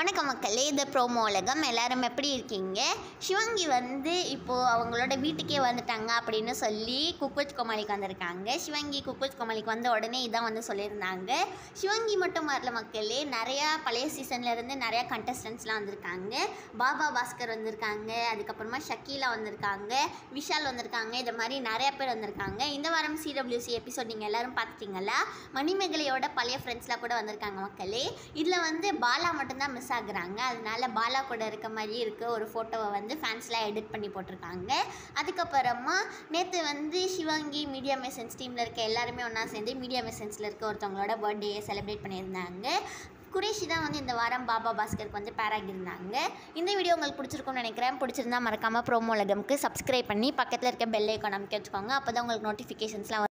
வணக்கம் மக்களே இது ப்ரோமோ உலகம் எல்லாரும் எப்படி இருக்கீங்க சிவங்கி வந்து இப்போது அவங்களோட வீட்டுக்கே வந்துட்டாங்க அப்படின்னு சொல்லி குக்வச் கோமாளிக்கு வந்திருக்காங்க சிவங்கி குக்வச் கோமாளிக்கு வந்த உடனே இதான் வந்து சொல்லியிருந்தாங்க சிவங்கி மட்டும் வரல மக்களே நிறையா பழைய சீசன்ல இருந்து நிறையா கண்டஸ்டன்ஸ்லாம் வந்திருக்காங்க பாபா பாஸ்கர் வந்திருக்காங்க அதுக்கப்புறமா ஷக்கீலா வந்திருக்காங்க விஷால் வந்திருக்காங்க இது மாதிரி நிறைய பேர் வந்திருக்காங்க இந்த வாரம் சிடபிள்யூசி எபிசோட் நீங்கள் எல்லாரும் பார்த்துட்டீங்களா மணிமேகலையோட பழைய ஃப்ரெண்ட்ஸ்லாம் கூட வந்திருக்காங்க மக்களே இதில் வந்து பாலா மட்டும்தான் மிஸ் ஆகுறாங்க அதனால பாலா கூட இருக்க மாதிரி இருக்க ஒரு ஃபோட்டோவை வந்து ஃபேன்ஸ்லாம் எடிட் பண்ணி போட்டிருக்காங்க அதுக்கப்புறமா நேற்று வந்து சிவங்கி மீடியா மெசன்ஸ் டீமில் இருக்க எல்லாருமே ஒன்றா சேர்ந்து மீடியா மெசன்ஸில் இருக்க ஒருத்தவங்களோட பர்த்டேயை செலிப்ரேட் பண்ணியிருந்தாங்க குரேஷி தான் வந்து இந்த வாரம் பாபா பாஸ்கருக்கு வந்து பேராகியிருந்தாங்க இந்த வீடியோ உங்களுக்கு பிடிச்சிருக்கும்னு நினைக்கிறேன் பிடிச்சிருந்தா மறக்காமல் ப்ரோமோ உலகம்க்கு சப்ஸ்கிரைப் பண்ணி பக்கத்தில் இருக்க பெல் ஐக்கான் அமைக்க வச்சுக்கோங்க அப்போ தான் உங்களுக்கு நோட்டிஃபிகேஷன்ஸ்லாம்